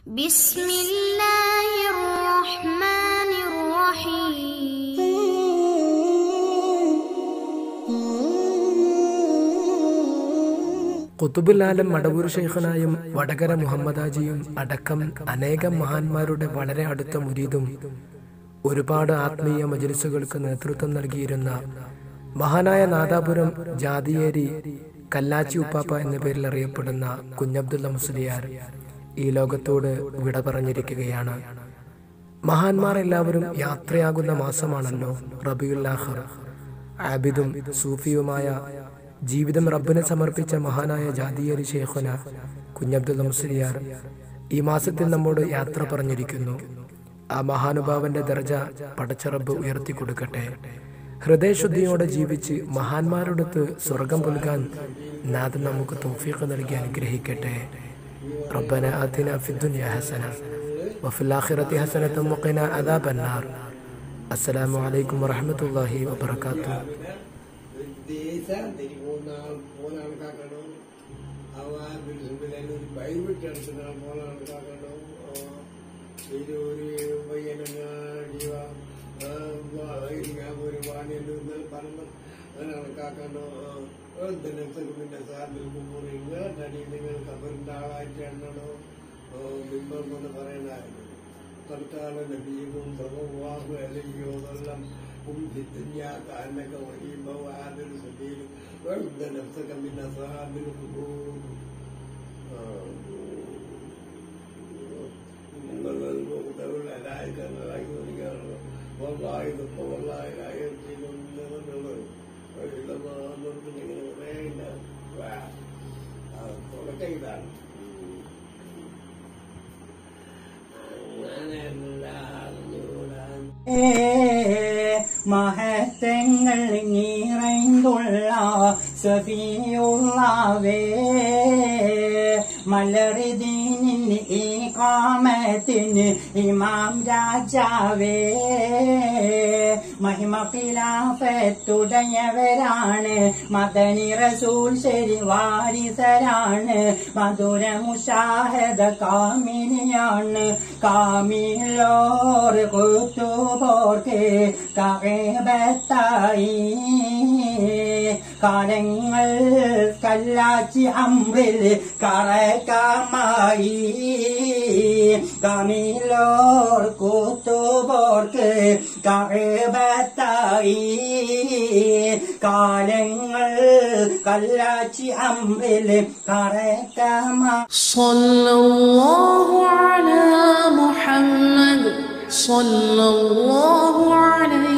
بسم الله الرحمن الرحيم കുത്തുബുലാലം മടവൂർ ഷെയ്ഖനായും വടകര മുഹമ്മദാജിയും അടക്കം അനേകം മഹാന്മാരുടെ വളരെ അടുത്ത മുരീദും ഒരുപാട് ആത്മീയ മജലിസുകൾക്ക് നേതൃത്വം നൽകിയിരുന്ന മഹാനായ നാദാപുരം ജാതിയേരി കല്ലാച്ചി ഉപ്പാപ്പ എന്ന പേരിൽ അറിയപ്പെടുന്ന കുഞ്ഞബ്ദുള്ള മുസ്ലിയാർ ഈ ലോകത്തോട് വിട പറഞ്ഞിരിക്കുകയാണ് മഹാന്മാർ എല്ലാവരും യാത്രയാകുന്ന മാസമാണല്ലോ റബിയുൽ ആഖർ ആബിദും സൂഫിയുമായ ജീവിതം റബ്ബിനെ സമർപ്പിച്ച മഹാനായ ജാതിയരി ഷേഖുന കുഞ്ഞബ്ദുൽ മുസ്ലിയാർ ഈ മാസത്തിൽ നമ്മോട് യാത്ര പറഞ്ഞിരിക്കുന്നു ആ മഹാനുഭാവന്റെ ദർജ പടച്ചറബ് ഉയർത്തി കൊടുക്കട്ടെ ഹൃദയശുദ്ധിയോടെ ജീവിച്ച് മഹാന്മാരോടൊത്ത് സ്വർഗം പുൽകാൻ നാഥൻ നമുക്ക് തൗഫീഖ് നൽകി അനുഗ്രഹിക്കട്ടെ ربنا آتنا في الدنيا حسنة وفي الآخرة حسنة وقنا عذاب النار السلام عليكم ورحمة الله وبركاته ദേശാന്തരി പോകുന്ന ആൾ പോകുന്ന ആൾക്കാക്കണോ അവ ബിൽസുബിലൊരു ബൈബിട്ട് എടുക്കുന്ന പോകുന്ന ആൾക്കാക്കണോ ഇത് ഒരു പയ്യനങ്ങാടിയ ഒരു വാണിയെന്ന് പറഞ്ഞു അങ്ങനെ കണക്കാക്കണോ ദിനത്തിൽ പിന്നെ സാറിൽ കുമ്പൂറിങ്ങ നടി നിങ്ങൾ കബറിന്റെ ആളായിട്ട് എണ്ണണോ ബിംബം കൊണ്ട് പറയണായിരുന്നു തൽക്കാലം നബീബും സർവവാഹു അലയ്യോ എന്നെല്ലാം هم في الدنيا كأنك وهيم وعابر سبيل وعد نفسك من أصحاب القبور الموت والملائكة لا يؤمنون والله ثم والله لا يرسلون من وإلا ما أمرت من غيرنا وكيفان മഹത്വങ്ങൾ നീറൈന്തുള്ള സഫിയുള്ളവേ മലറിദീനിന് ഈ കാമത്തിന് ഇമാം രാജാവേ മഹിമ ഖിലാഫത്തുടയവരാണ് മദനി റസൂൽ ശരി വാരിസരാണ് മധുര മുഷാഹദ കാമിനിയാണ് കാമിലോർ കുത്തുപോർക്ക് കകേബത്തായി കാലങ്ങൾ കല്ലാച്ചി അമ്രിൽ കറക്കമായി കമിലോർ കൂത്തുപോർക്ക് കഴബത്തായി കാലങ്ങൾ കല്ലാച്ചി അമ്രിൽ കറക്കമായി صلى الله على محمد صلى الله عليه